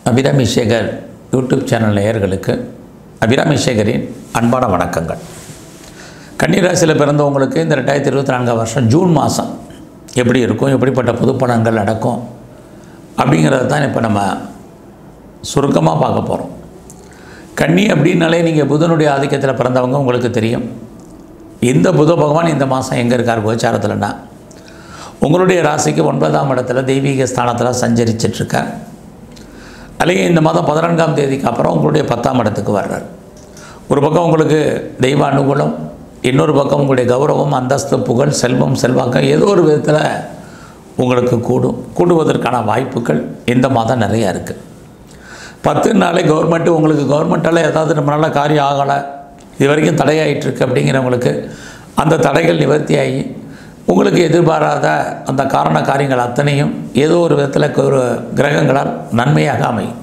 Abirami Sekar YouTube channel நேயர்களுக்கு அபிராமி சேகரின் அன்பான வணக்கங்கள் கன்னிராசியில் பிறந்தவங்களுக்கு இந்த ரெண்டாயிரத்தி இருபத்தி நான்காம் வருஷம் ஜூன் மாதம் எப்படி இருக்கும் எப்படிப்பட்ட புது பலன்கள் நடக்கும் அப்படிங்கிறத தான் இப்போ நம்ம சுருக்கமாக பார்க்க போகிறோம் கன்னி அப்படின்னாலே நீங்கள் புதனுடைய ஆதிக்கத்தில் பிறந்தவங்க உங்களுக்கு தெரியும் இந்த புத பகவான் இந்த மாதம் எங்கே இருக்கார் கோச்சாரத்தில்னா உங்களுடைய ராசிக்கு ஒன்பதாம் இடத்துல தெய்வீக ஸ்தானத்தில் சஞ்சரிச்சிட்ருக்கார் அல்லையே இந்த மாதம் பதினான்காம் தேதிக்கு அப்புறம் உங்களுடைய பத்தாம் இடத்துக்கு வர்றார் ஒரு பக்கம் உங்களுக்கு தெய்வ அனுகூலம் இன்னொரு பக்கம் உங்களுடைய கௌரவம் அந்தஸ்து புகழ் செல்வம் செல்வாக்கம் ஏதோ ஒரு விதத்தில் உங்களுக்கு கூடும் கூடுவதற்கான வாய்ப்புகள் இந்த மாதம் நிறையா இருக்குது பத்து நாளே கவர்மெண்ட்டு உங்களுக்கு கவர்மெண்ட்டால் ஏதாவது நம்ம நல்ல காரியம் ஆகலை இது வரைக்கும் தடையாயிட்டிருக்கு அப்படிங்கிறவங்களுக்கு அந்த தடைகள் நிவர்த்தியாகி உங்களுக்கு எதிர்பாராத அந்த காரண காரியங்கள் அத்தனையும் ஏதோ ஒரு விதத்தில் ஒரு கிரகங்களால் நன்மையாக அமையும்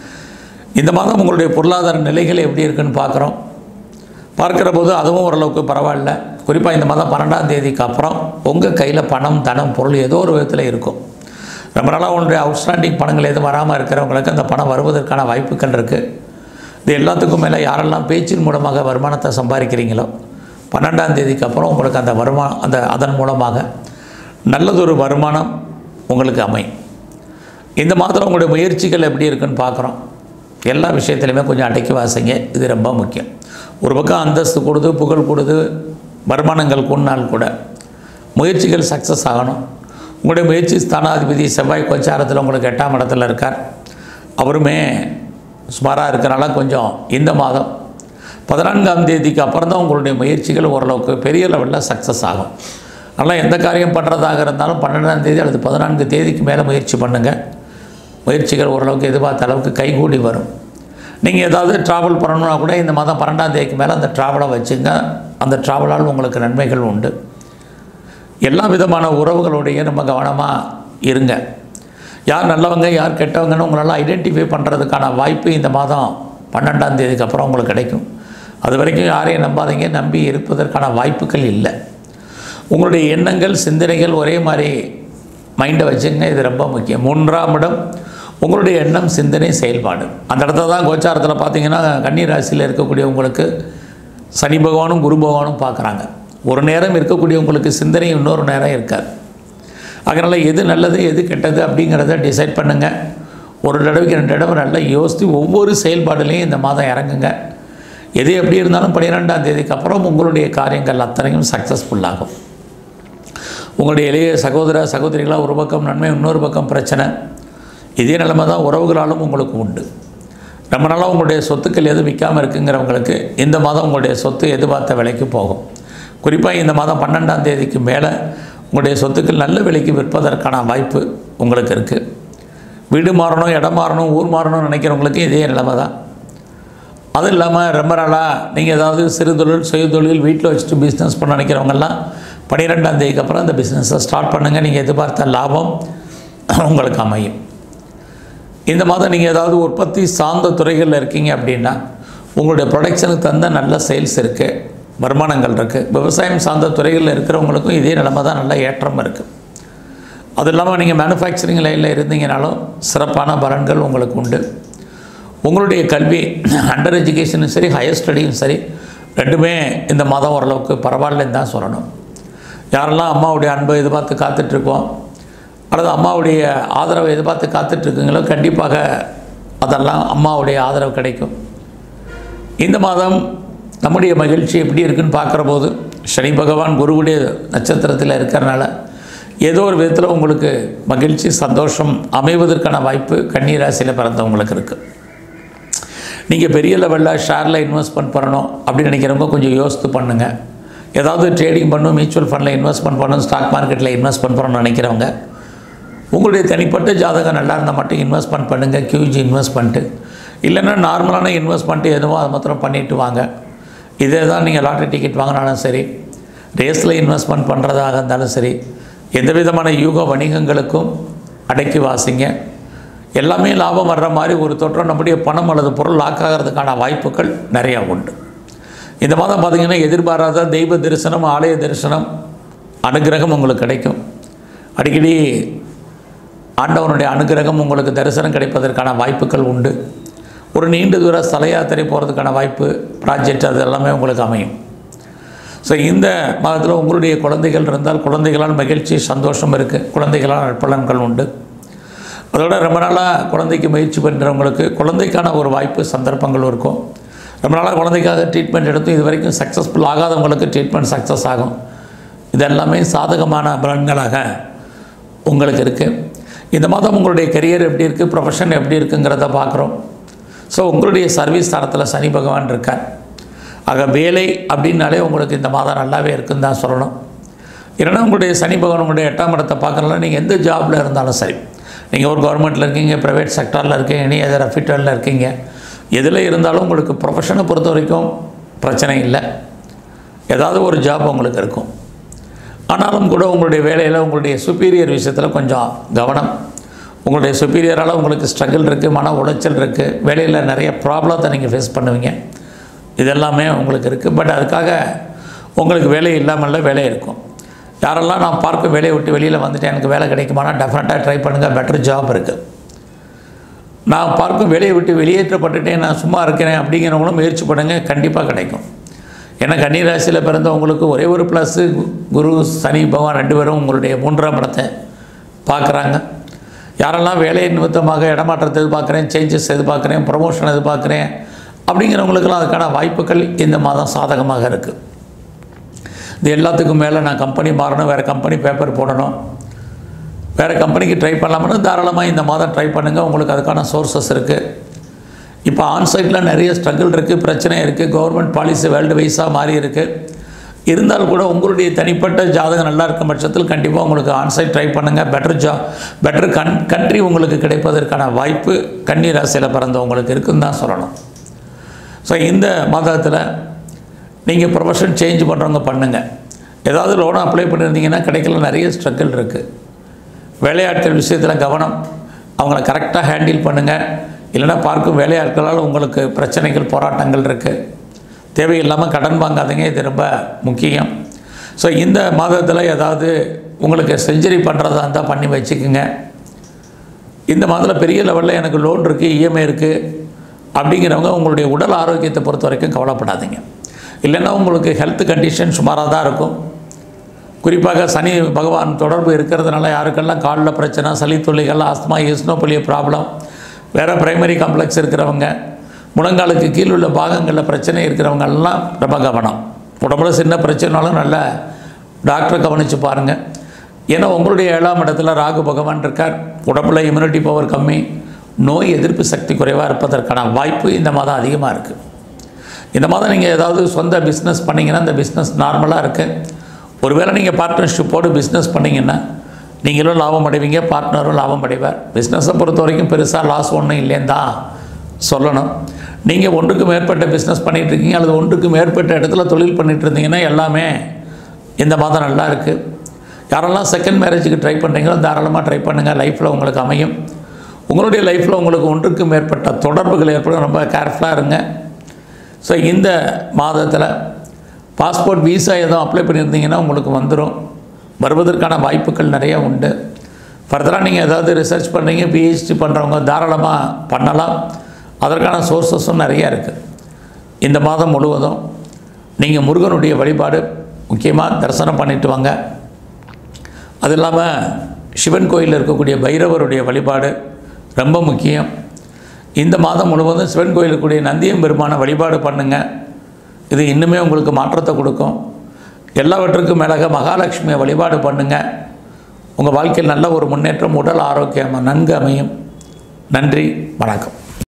இந்த மாதம் உங்களுடைய பொருளாதார நிலைகள் எப்படி இருக்குன்னு பார்க்குறோம் பார்க்குற போது அதுவும் ஓரளவுக்கு பரவாயில்ல குறிப்பாக இந்த மாதம் பன்னெண்டாம் தேதிக்கு அப்புறம் உங்கள் கையில் பணம் தனம் பொருள் ஏதோ ஒரு விதத்தில் இருக்கும் ரொம்ப நாளாக உங்களுடைய அவுட்ஸ்டாண்டிங் பணங்கள் எதுவும் வராமல் இருக்கிறவங்களுக்கு அந்த பணம் வருவதற்கான வாய்ப்புகள் இருக்குது இது எல்லாத்துக்கும் மேலே யாரெல்லாம் பேச்சின் மூலமாக வருமானத்தை சம்பாதிக்கிறீங்களோ பன்னெண்டாம் தேதிக்கு அப்புறம் உங்களுக்கு அந்த வருமானம் அந்த அதன் மூலமாக நல்லதொரு வருமானம் உங்களுக்கு அமையும் இந்த மாதம் உங்களுடைய முயற்சிகள் எப்படி இருக்குன்னு பார்க்குறோம் எல்லா விஷயத்துலையுமே கொஞ்சம் அடக்கி வாசிங்க இது ரொம்ப முக்கியம் ஒரு பக்கம் அந்தஸ்து கொடுது புகழ் கொடுது வருமானங்கள் கூடினால் கூட முயற்சிகள் சக்ஸஸ் ஆகணும் உங்களுடைய முயற்சி ஸ்தானாதிபதி செவ்வாய் கோச்சாரத்தில் உங்களுக்கு எட்டாம் இடத்துல இருக்கார் அவருமே சுமாராக இருக்கிறனால கொஞ்சம் இந்த மாதம் பதினான்காம் தேதிக்கு அப்புறம் தான் உங்களுடைய முயற்சிகள் ஓரளவுக்கு பெரிய லெவலில் சக்ஸஸ் ஆகும் அதனால் எந்த காரியம் பண்ணுறதாக இருந்தாலும் பன்னெண்டாம் தேதி அல்லது பதினான்கு தேதிக்கு மேலே முயற்சி பண்ணுங்கள் முயற்சிகள் ஓரளவுக்கு எதிர்பார்த்த அளவுக்கு கைகூடி வரும் நீங்கள் ஏதாவது ட்ராவல் பண்ணணும்னா கூட இந்த மாதம் பன்னெண்டாம் தேதிக்கு மேலே அந்த ட்ராவலை வச்சுங்க அந்த ட்ராவலால் உங்களுக்கு நன்மைகள் உண்டு எல்லா விதமான உறவுகளுடைய நம்ம கவனமாக இருங்க யார் நல்லவங்க யார் கெட்டவங்கன்னு உங்களால் ஐடென்டிஃபை பண்ணுறதுக்கான வாய்ப்பு இந்த மாதம் பன்னெண்டாம் தேதிக்கு அப்புறம் உங்களுக்கு கிடைக்கும் அது வரைக்கும் யாரையும் நம்பாதீங்க நம்பி இருப்பதற்கான வாய்ப்புகள் இல்லை உங்களுடைய எண்ணங்கள் சிந்தனைகள் ஒரே மாதிரி மைண்டை வச்சுங்க இது ரொம்ப முக்கியம் மூன்றாம் இடம் உங்களுடைய எண்ணம் சிந்தனை செயல்பாடு அந்த இடத்துல தான் கோச்சாரத்தில் பார்த்தீங்கன்னா கன்னி ராசியில் இருக்கக்கூடிய உங்களுக்கு சனி பகவானும் குரு பகவானும் பார்க்குறாங்க ஒரு நேரம் இருக்கக்கூடிய உங்களுக்கு சிந்தனை இன்னொரு நேரம் இருக்காது அதனால் எது நல்லது எது கெட்டது அப்படிங்கிறத டிசைட் பண்ணுங்கள் ஒரு தடவைக்கு ரெண்டு தடவை நல்லா யோசித்து ஒவ்வொரு செயல்பாடுலேயும் இந்த மாதம் இறங்குங்க எது எப்படி இருந்தாலும் பன்னிரெண்டாம் தேதிக்கு அப்புறம் உங்களுடைய காரியங்கள் அத்தனையும் சக்ஸஸ்ஃபுல்லாகும் உங்களுடைய எளிய சகோதர சகோதரிகளாக ஒரு பக்கம் நன்மை இன்னொரு பக்கம் பிரச்சனை இதே நிலைமை தான் உறவுகளாலும் உங்களுக்கு உண்டு ரொம்ப நாளாக உங்களுடைய சொத்துக்கள் எதுவும் விற்காமல் இருக்குங்கிறவங்களுக்கு இந்த மாதம் உங்களுடைய சொத்து எதிர்பார்த்த விலைக்கு போகும் குறிப்பாக இந்த மாதம் பன்னெண்டாம் தேதிக்கு மேலே உங்களுடைய சொத்துக்கள் நல்ல விலைக்கு விற்பதற்கான வாய்ப்பு உங்களுக்கு இருக்குது வீடு மாறணும் இடம் மாறணும் ஊர் மாறணும்னு நினைக்கிறவங்களுக்கு இதே நிலைமை தான் அதுவும் இல்லாமல் ரொம்ப நாளாக நீங்கள் ஏதாவது சிறு தொழில் சுய தொழில் வீட்டில் வச்சுட்டு பிஸ்னஸ் பண்ண நினைக்கிறவங்கெல்லாம் பன்னிரெண்டாம் தேதிக்கு அப்புறம் அந்த பிஸ்னஸை ஸ்டார்ட் பண்ணுங்கள் நீங்கள் எதிர்பார்த்த லாபம் உங்களுக்கு அமையும் இந்த மாதம் நீங்கள் ஏதாவது உற்பத்தி சார்ந்த துறைகளில் இருக்கீங்க அப்படின்னா உங்களுடைய ப்ரொடக்ஷனுக்கு தந்த நல்ல சேல்ஸ் இருக்குது வருமானங்கள் இருக்குது விவசாயம் சார்ந்த துறைகளில் இருக்கிறவங்களுக்கும் இதே நிலைமை தான் நல்ல ஏற்றம் இருக்குது அது இல்லாமல் நீங்கள் மேனுஃபேக்சரிங் லைனில் இருந்தீங்கனாலும் சிறப்பான பலன்கள் உங்களுக்கு உண்டு உங்களுடைய கல்வி அண்டர் எஜுகேஷனும் சரி ஹையர் ஸ்டடியும் சரி ரெண்டுமே இந்த மாதம் ஓரளவுக்கு பரவாயில்லன்னு தான் சொல்லணும் யாரெல்லாம் அம்மாவுடைய அன்பை எதிர்பார்த்து காத்துட்ருக்கோம் அல்லது அம்மாவுடைய ஆதரவை எதிர்பார்த்து காத்துட்ருக்குங்களோ கண்டிப்பாக அதெல்லாம் அம்மாவுடைய ஆதரவு கிடைக்கும் இந்த மாதம் நம்முடைய மகிழ்ச்சி எப்படி இருக்குன்னு பார்க்குற போது சனி பகவான் குருவுடைய நட்சத்திரத்தில் இருக்கிறனால ஏதோ ஒரு விதத்தில் உங்களுக்கு மகிழ்ச்சி சந்தோஷம் அமைவதற்கான வாய்ப்பு கன்னிராசியில் பிறந்தவங்களுக்கு இருக்குது நீங்கள் பெரிய லெவலில் ஷேரில் இன்வெஸ்ட்மெண்ட் பண்ணணும் அப்படின்னு நினைக்கிறவங்க கொஞ்சம் யோசித்து பண்ணுங்கள் ஏதாவது ட்ரேடிங் பண்ணணும் மியூச்சுவல் ஃபண்டில் இன்வெஸ்ட்மெண்ட் பண்ணணும் ஸ்டாக் மார்க்கெட்டில் இன்வெஸ்ட்மெண்ட் பண்ணணும்னு நினைக்கிறவங்க உங்களுடைய தனிப்பட்ட ஜாதகம் நல்லா இருந்தால் மட்டும் இன்வெஸ்ட்மெண்ட் பண்ணுங்கள் கியூஜி இன்வெஸ்ட்மெண்ட்டு இல்லைன்னா நார்மலான இன்வெஸ்ட்மெண்ட்டு எதுவோ அதை மாத்திரம் பண்ணிட்டு வாங்க இதே தான் நீங்கள் லாட்ரி டிக்கெட் வாங்கினாலும் சரி ரேஸில் இன்வெஸ்ட்மெண்ட் பண்ணுறதாக இருந்தாலும் சரி எந்த விதமான யூக வணிகங்களுக்கும் அடக்கி வாசிங்க எல்லாமே லாபம் வர்ற மாதிரி ஒரு தோற்றம் நம்முடைய பணம் அல்லது பொருள் லாக் ஆகிறதுக்கான வாய்ப்புகள் நிறையா உண்டு இந்த மாதம் பார்த்திங்கன்னா எதிர்பாராத தெய்வ தரிசனம் ஆலய தரிசனம் அனுகிரகம் உங்களுக்கு கிடைக்கும் அடிக்கடி ஆண்டவனுடைய அனுகிரகம் உங்களுக்கு தரிசனம் கிடைப்பதற்கான வாய்ப்புகள் உண்டு ஒரு நீண்ட தூர ஸ்தல யாத்திரை போகிறதுக்கான வாய்ப்பு ப்ராஜெக்ட் அது எல்லாமே உங்களுக்கு அமையும் ஸோ இந்த மாதத்தில் உங்களுடைய குழந்தைகள் இருந்தால் குழந்தைகளால் மகிழ்ச்சி சந்தோஷம் இருக்குது குழந்தைகளால் நற்பலன்கள் உண்டு அதோட ரொம்ப நாளாக குழந்தைக்கு முயற்சி பண்ணுறவங்களுக்கு குழந்தைக்கான ஒரு வாய்ப்பு சந்தர்ப்பங்கள் இருக்கும் ரொம்ப நாளாக குழந்தைக்காக ட்ரீட்மெண்ட் எடுத்தும் இது வரைக்கும் சக்ஸஸ்ஃபுல் ஆகாதவங்களுக்கு ட்ரீட்மெண்ட் சக்ஸஸ் ஆகும் இது எல்லாமே சாதகமான பலன்களாக உங்களுக்கு இருக்குது இந்த மாதம் உங்களுடைய கெரியர் எப்படி இருக்குது ப்ரொஃபஷன் எப்படி இருக்குங்கிறத பார்க்குறோம் ஸோ உங்களுடைய சர்வீஸ் தரத்தில் சனி பகவான் இருக்கார் ஆக வேலை அப்படின்னாலே உங்களுக்கு இந்த மாதம் நல்லாவே இருக்குன்னு தான் சொல்லணும் இல்லைன்னா உங்களுடைய சனி பகவான் உங்களுடைய எட்டாம் இடத்தை பார்க்குறதுல நீங்கள் எந்த ஜாபில் இருந்தாலும் சரி நீங்கள் ஒரு கவர்மெண்ட்டில் இருக்கீங்க ப்ரைவேட் செக்டாரில் இருக்கீங்க எனி அதர் அஃபிட்டரில் இருக்கீங்க எதில் இருந்தாலும் உங்களுக்கு ப்ரொஃபஷனை பொறுத்த வரைக்கும் பிரச்சனை இல்லை ஏதாவது ஒரு ஜாப் உங்களுக்கு இருக்கும் ஆனாலும் கூட உங்களுடைய வேலையில் உங்களுடைய சுப்பீரியர் விஷயத்தில் கொஞ்சம் கவனம் உங்களுடைய சுப்பீரியரால் உங்களுக்கு ஸ்ட்ரகிள் இருக்குது மன உளைச்சல் இருக்குது வேலையில் நிறைய ப்ராப்ளத்தை நீங்கள் ஃபேஸ் பண்ணுவீங்க இதெல்லாமே உங்களுக்கு இருக்குது பட் அதுக்காக உங்களுக்கு வேலை இல்லாமல்ல வேலை இருக்கும் யாரெல்லாம் நான் பார்க்க வேலையை விட்டு வெளியில் வந்துட்டு எனக்கு வேலை கிடைக்குமானா டெஃபினட்டாக ட்ரை பண்ணுங்கள் பெட்டர் ஜாப் இருக்குது நான் பார்க்கும் வேலையை விட்டு வெளியேற்றப்பட்டுட்டேன் நான் சும்மா இருக்கிறேன் அப்படிங்கிறவங்களும் முயற்சி பண்ணுங்கள் கண்டிப்பாக கிடைக்கும் ஏன்னா கன்னிராசியில் பிறந்தவங்களுக்கு ஒரே ஒரு ப்ளஸ்ஸு குரு சனி பகவான் ரெண்டு பேரும் உங்களுடைய மூன்றாம் இடத்தை பார்க்குறாங்க யாரெல்லாம் வேலை நிமித்தமாக இடமாற்றத்தை எதிர்பார்க்குறேன் சேஞ்சஸ் எதிர்பார்க்குறேன் ப்ரமோஷன் எதிர்பார்க்குறேன் அப்படிங்கிறவங்களுக்கெல்லாம் அதுக்கான வாய்ப்புகள் இந்த மாதம் சாதகமாக இருக்குது இது எல்லாத்துக்கும் மேலே நான் கம்பெனி மாறணும் வேறு கம்பெனி பேப்பர் போடணும் வேறு கம்பெனிக்கு ட்ரை பண்ணலாம்னு தாராளமாக இந்த மாதம் ட்ரை பண்ணுங்கள் உங்களுக்கு அதுக்கான சோர்சஸ் இருக்குது இப்போ ஆன்சைட்டில் நிறைய ஸ்ட்ரகிள் இருக்குது பிரச்சனை இருக்குது கவர்மெண்ட் பாலிசி வேர்ல்டு வைஸாக மாறி இருக்குது இருந்தாலும் கூட உங்களுடைய தனிப்பட்ட ஜாதகம் நல்லா இருக்கும் பட்சத்தில் கண்டிப்பாக உங்களுக்கு ஆன்சைட் ட்ரை பண்ணுங்கள் பெட்டர் ஜா பெட்டர் கன் கண்ட்ரி உங்களுக்கு கிடைப்பதற்கான வாய்ப்பு கன்னி ராசியில் பிறந்தவங்களுக்கு இருக்குன்னு தான் சொல்லணும் ஸோ இந்த மாதத்தில் நீங்கள் ப்ரொஃபஷன் சேஞ்ச் பண்ணுறவங்க பண்ணுங்கள் ஏதாவது லோன் அப்ளை பண்ணியிருந்தீங்கன்னா கிடைக்கல நிறைய ஸ்ட்ரகிள் இருக்குது வேலையாட்கள் விஷயத்தில் கவனம் அவங்கள கரெக்டாக ஹேண்டில் பண்ணுங்கள் இல்லைன்னா பார்க்கும் வேலையாட்களால் உங்களுக்கு பிரச்சனைகள் போராட்டங்கள் இருக்குது தேவையில்லாமல் கடன் வாங்காதீங்க இது ரொம்ப முக்கியம் ஸோ இந்த மாதத்தில் ஏதாவது உங்களுக்கு செஞ்சுரி பண்ணுறதா இருந்தால் பண்ணி வச்சுக்கோங்க இந்த மாதத்தில் பெரிய லெவலில் எனக்கு லோன் இருக்குது இஎம்ஐ இருக்குது அப்படிங்கிறவங்க உங்களுடைய உடல் ஆரோக்கியத்தை பொறுத்த வரைக்கும் கவலைப்படாதீங்க இல்லைன்னா உங்களுக்கு ஹெல்த் கண்டிஷன் சுமாராக தான் இருக்கும் குறிப்பாக சனி பகவான் தொடர்பு இருக்கிறதுனால யாருக்கெல்லாம் காலில் பிரச்சனை சளி தொல்லைகள் ஆஸ்துமா ஈஸ்னோபலிய ப்ராப்ளம் வேறு பிரைமரி காம்ப்ளெக்ஸ் இருக்கிறவங்க முழங்காலுக்கு கீழ் உள்ள பாகங்களில் பிரச்சனை இருக்கிறவங்க எல்லாம் ரொம்ப கவனம் உடம்புல சின்ன பிரச்சனைனாலும் நல்ல டாக்டரை கவனித்து பாருங்கள் ஏன்னா உங்களுடைய ஏழாம் இடத்துல ராகு பகவான் இருக்கார் உடம்புல இம்யூனிட்டி பவர் கம்மி நோய் எதிர்ப்பு சக்தி குறைவாக இருப்பதற்கான வாய்ப்பு இந்த மாதம் அதிகமாக இருக்குது இந்த மாதம் நீங்கள் ஏதாவது சொந்த பிஸ்னஸ் பண்ணிங்கன்னா அந்த பிஸ்னஸ் நார்மலாக இருக்குது ஒருவேளை நீங்கள் பார்ட்னர்ஷிப்போடு பிஸ்னஸ் பண்ணிங்கன்னா நீங்களும் லாபம் அடைவீங்க பார்ட்னரும் லாபம் அடைவார் பிஸ்னஸை பொறுத்த வரைக்கும் பெருசாக லாஸ் ஒன்றும் இல்லைன்னு தான் சொல்லணும் நீங்கள் ஒன்றுக்கு மேற்பட்ட பிஸ்னஸ் பண்ணிகிட்டு இருக்கீங்க அல்லது ஒன்றுக்கு மேற்பட்ட இடத்துல தொழில் பண்ணிகிட்டு இருந்தீங்கன்னா எல்லாமே இந்த மாதம் நல்லா இருக்குது யாரெல்லாம் செகண்ட் மேரேஜுக்கு ட்ரை பண்ணுறீங்களோ தாராளமாக ட்ரை பண்ணுங்கள் லைஃப்பில் உங்களுக்கு அமையும் உங்களுடைய லைஃப்பில் உங்களுக்கு ஒன்றுக்கு மேற்பட்ட தொடர்புகள் ஏற்படும் ரொம்ப கேர்ஃபுல்லாக இருங்க ஸோ இந்த மாதத்தில் பாஸ்போர்ட் விசா எதுவும் அப்ளை பண்ணியிருந்தீங்கன்னா உங்களுக்கு வந்துடும் வருவதற்கான வாய்ப்புகள் நிறைய உண்டு ஃபர்தராக நீங்கள் ஏதாவது ரிசர்ச் பண்ணுறீங்க பிஹெச்டி பண்ணுறவங்க தாராளமாக பண்ணலாம் அதற்கான சோர்சஸும் நிறைய இருக்குது இந்த மாதம் முழுவதும் நீங்கள் முருகனுடைய வழிபாடு முக்கியமாக தரிசனம் பண்ணிட்டு வாங்க அது இல்லாமல் சிவன் கோயிலில் இருக்கக்கூடிய பைரவருடைய வழிபாடு ரொம்ப முக்கியம் இந்த மாதம் முழுவதும் சிவன் கோயில் இருக்கக்கூடிய நந்தியம் பெருமான வழிபாடு பண்ணுங்கள் இது இன்னுமே உங்களுக்கு மாற்றத்தை கொடுக்கும் எல்லாவற்றுக்கும் மேலாக மகாலட்சுமியை வழிபாடு பண்ணுங்கள் உங்கள் வாழ்க்கையில் நல்ல ஒரு முன்னேற்றம் உடல் ஆரோக்கியம் நன்கு அமையும் நன்றி வணக்கம்